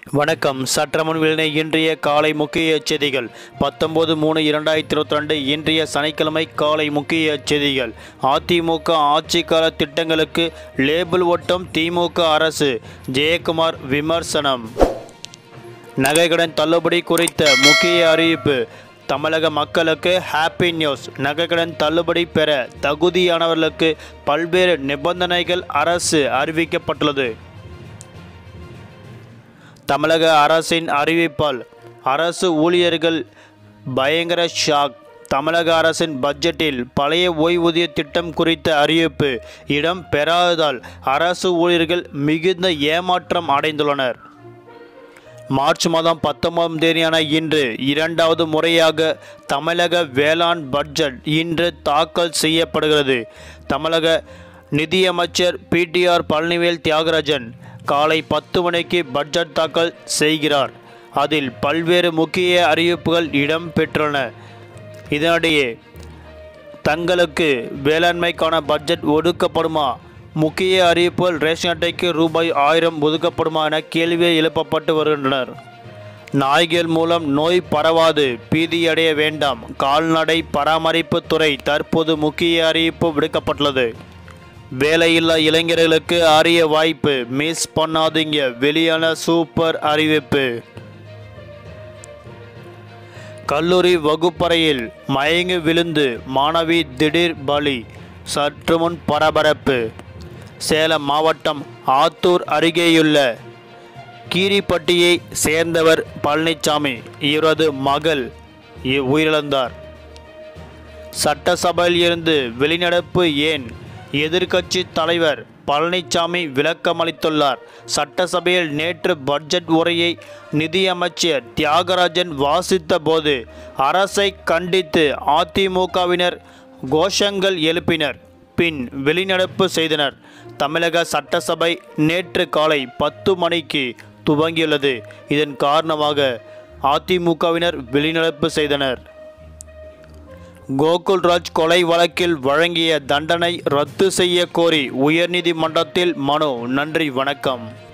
வணக்கம் சற்றமுன் வெளியின இன்றைய காலை முக்கிய செய்திகள் பத்தொன்பது மூணு இரண்டாயிரத்தி இருபத்தி ரெண்டு இன்றைய சனிக்கிழமை காலை முக்கிய செய்திகள் அதிமுக ஆட்சிக்கால திட்டங்களுக்கு லேபிள் ஒட்டும் திமுக அரசு ஜெயக்குமார் விமர்சனம் நகைக்கடன் தள்ளுபடி குறித்த முக்கிய அறிவிப்பு தமிழக மக்களுக்கு ஹாப்பி நியூஸ் நகைக்கடன் தள்ளுபடி பெற தகுதியானவர்களுக்கு பல்வேறு நிபந்தனைகள் அரசு அறிவிக்கப்பட்டுள்ளது தமிழக அரசின் அறிவிப்பால் அரசு ஊழியர்கள் பயங்கர ஷாக் தமிழக அரசின் பட்ஜெட்டில் பழைய ஓய்வூதிய திட்டம் குறித்த அறிவிப்பு இடம் பெறாததால் அரசு ஊழியர்கள் மிகுந்த ஏமாற்றம் அடைந்துள்ளனர் மார்ச் மாதம் பத்தொன்பதாம் தேதியான இன்று இரண்டாவது முறையாக தமிழக வேளாண் பட்ஜெட் இன்று தாக்கல் செய்யப்படுகிறது தமிழக நிதியமைச்சர் பிடிஆர் பழனிவேல் தியாகராஜன் காலை பத்து மணிக்கு பட்ஜெட் தாக்கல் செய்கிறார் அதில் பல்வேறு முக்கிய அறிவிப்புகள் இடம்பெற்றுள்ளன இதனிடையே தங்களுக்கு வேளாண்மைக்கான பட்ஜெட் ஒதுக்கப்படுமா முக்கிய அறிவிப்புகள் ரேஷன் அட்டைக்கு ரூபாய் ஆயிரம் ஒதுக்கப்படுமா என கேள்வி எழுப்பப்பட்டு வருகின்றனர் நாய்கள் மூலம் நோய் பரவாது பீதியடைய வேண்டாம் கால்நடை பராமரிப்புத் துறை தற்போது முக்கிய அறிவிப்பு விடுக்கப்பட்டுள்ளது வேலையில்லா இளைஞர்களுக்கு அரிய வாய்ப்பு மிஸ் பண்ணாதீங்க வெளியான சூப்பர் அறிவிப்பு கல்லூரி வகுப்பறையில் மயங்கி விழுந்து மாணவி திடீர் பலி சற்று முன் பரபரப்பு சேலம் மாவட்டம் ஆத்தூர் அருகேயுள்ள கீரிப்பட்டியை சேர்ந்தவர் பழனிசாமி இவரது மகள் இ- உயிரிழந்தார் சட்டசபையில் இருந்து வெளிநடப்பு ஏன் எதிர்க்கட்சி தலைவர் பழனிசாமி விளக்கமளித்துள்ளார் சட்டசபையில் நேற்று பட்ஜெட் உரையை நிதியமைச்சர் தியாகராஜன் வாசித்த போது அரசை கண்டித்து அதிமுகவினர் கோஷங்கள் எழுப்பினர் பின் வெளிநடப்பு செய்தனர் தமிழக சட்டசபை நேற்று காலை பத்து மணிக்கு துவங்கியுள்ளது இதன் காரணமாக அதிமுகவினர் வெளிநடப்பு செய்தனர் கோகுல்ராஜ் கொலை வழக்கில் வழங்கிய தண்டனை ரத்து செய்ய கோரி உயர்நீதிமன்றத்தில் மனு நன்றி வணக்கம்